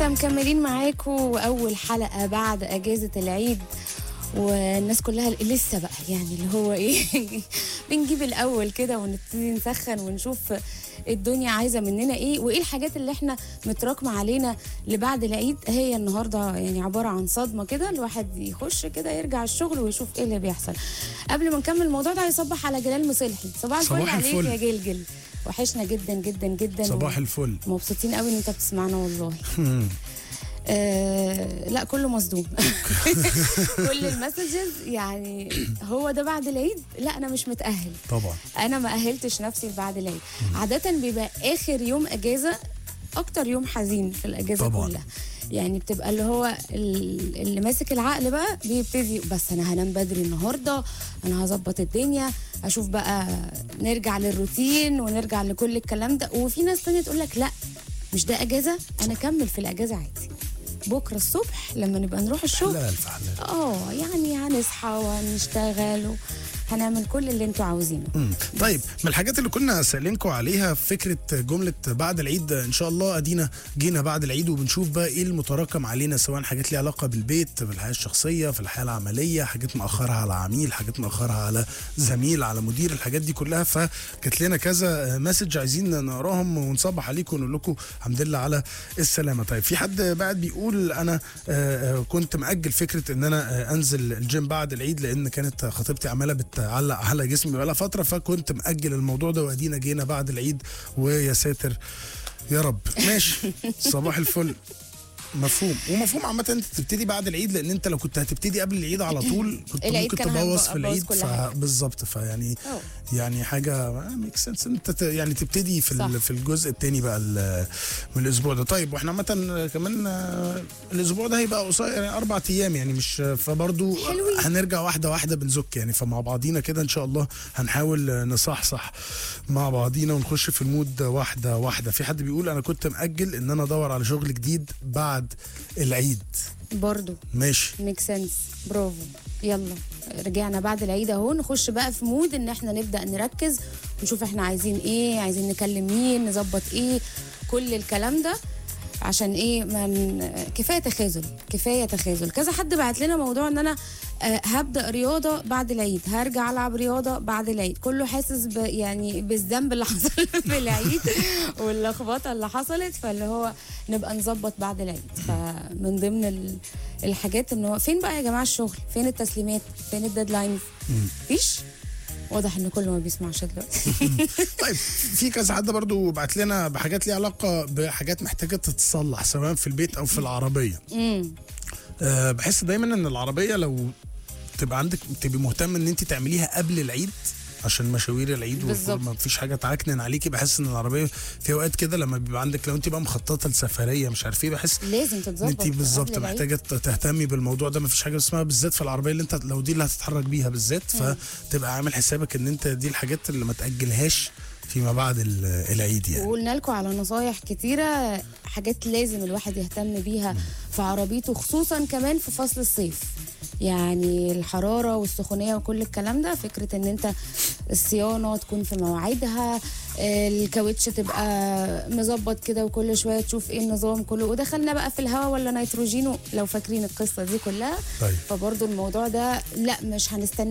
لسه مكملين معاكم اول حلقه بعد اجازه العيد والناس كلها لسه بقى يعني اللي هو ايه بنجيب الاول كده ونبتدي نسخن ونشوف الدنيا عايزه مننا ايه وايه الحاجات اللي احنا متراكمه علينا لبعد العيد هي النهارده يعني عباره عن صدمه كده الواحد يخش كده يرجع الشغل ويشوف ايه اللي بيحصل قبل ما نكمل الموضوع ده يصبح على جلال مصلحي صباح الفل صباح عليك الفل. يا جلجل وحشنا جدا جدا جدا صباح الفل مبسوطين قوي ان انت بتسمعنا والله آه لا كله مصدوم كل المسجز يعني هو ده بعد العيد لا انا مش متاهل طبعا انا ما اهلتش نفسي لبعد العيد عاده بيبقى اخر يوم اجازه اكتر يوم حزين في الاجازه طبعاً. كلها يعني بتبقى اللي هو ال- اللي ماسك العقل بقى بيبتدي بس انا هنام بدري النهارده انا هظبط الدنيا اشوف بقى نرجع للروتين ونرجع لكل الكلام ده وفي ناس تانية تقول لك لا مش ده اجازه انا اكمل في الاجازه عادي بكره الصبح لما نبقى نروح الشغل حلال في حلال اه يعني هنصحى وهنشتغل وهنعمل كل اللي انتوا عاوزينه مم. طيب من الحاجات اللي كنا سألينكم عليها فكرة جملة بعد العيد إن شاء الله أدينا جينا بعد العيد وبنشوف بقى إيه المتراكم علينا سواء حاجات ليها علاقة بالبيت بالحياة الشخصية في الحياة العملية حاجات مأخرها على عميل حاجات مأخرها على زميل على مدير الحاجات دي كلها فجات لنا كذا مسج عايزين نقراهم ونصبح عليكم ونقول لكم الحمد لله على السلامة طيب في حد بعد بيقول أنا آه، آه، كنت مأجل فكرة إن أنا آه، أنزل الجيم بعد العيد لأن كانت خطيبتي عمالة بتعلق على جسمي بقالها فترة فكنت مأجل الموضوع ده وأدينا جينا بعد العيد ويا ساتر يا رب ماشي صباح الفل مفهوم ومفهوم عامة انت تبتدي بعد العيد لان انت لو كنت هتبتدي قبل العيد على طول كنت العيد ممكن كان تبوظ هيبوظ في العيد كل حاجة. بالظبط فيعني أوه. يعني حاجه ميك سنس انت ت- يعني تبتدي في صح. ال- في الجزء الثاني بقى ال- من الاسبوع ده طيب واحنا عامه كمان آه، الاسبوع ده هيبقى قصير يعني اربع ايام يعني مش فبرضو حلوين. هنرجع واحده واحده بنزك يعني فمع بعضينا كده ان شاء الله هنحاول آه، نصحصح مع بعضينا ونخش في المود واحده واحده في حد بيقول انا كنت مأجل ان انا ادور على شغل جديد بعد العيد برضو ماشي ميك سنس برافو يلا رجعنا بعد العيد اهو نخش بقى في مود ان احنا نبدا نركز ونشوف احنا عايزين ايه عايزين نكلم مين نظبط ايه كل الكلام ده عشان ايه من كفايه تخاذل كفايه تخاذل كذا حد بعت لنا موضوع ان انا آه، هبدا رياضه بعد العيد هرجع العب رياضه بعد العيد كله حاسس ب يعني بالذنب اللي حصل في العيد واللخبطه اللي حصلت فاللي هو نبقى نظبط بعد العيد فمن ضمن ال- الحاجات ان هو فين بقى يا جماعه الشغل فين التسليمات فين الديدلاينز مفيش واضح ان كله ما بيسمعش دلوقتي طيب في كذا حد برضو بعت لنا بحاجات ليها علاقه بحاجات محتاجه تتصلح سواء في البيت او في العربيه امم أه بحس دايما ان العربيه لو تبقى عندك تبقي مهتم ان انت تعمليها قبل العيد عشان مشاوير العيد بالظبط. ما فيش حاجه تعكنن عليكي بحس ان العربيه في اوقات كده لما بيبقى عندك لو انت بقى مخططه لسفريه مش عارف ايه بحس لازم ان تتظبط انت بالظبط قبل العيد. محتاجه تهتمي بالموضوع ده ما فيش حاجه اسمها بالذات في العربيه اللي انت لو دي اللي هتتحرك بيها بالذات فتبقى عامل حسابك ان انت دي الحاجات اللي ما تاجلهاش فيما بعد ال- العيد يعني وقلنا لكم على نصايح كتيرة حاجات لازم الواحد يهتم بيها في عربيته خصوصا كمان في فصل الصيف يعني الحرارة والسخونية وكل الكلام ده فكرة ان انت الصيانة تكون في مواعيدها الكاوتش تبقى مظبط كده وكل شوية تشوف ايه النظام كله ودخلنا بقى في الهواء ولا نيتروجينو لو فاكرين القصة دي كلها طيب فبرضه الموضوع ده لا مش هنستنى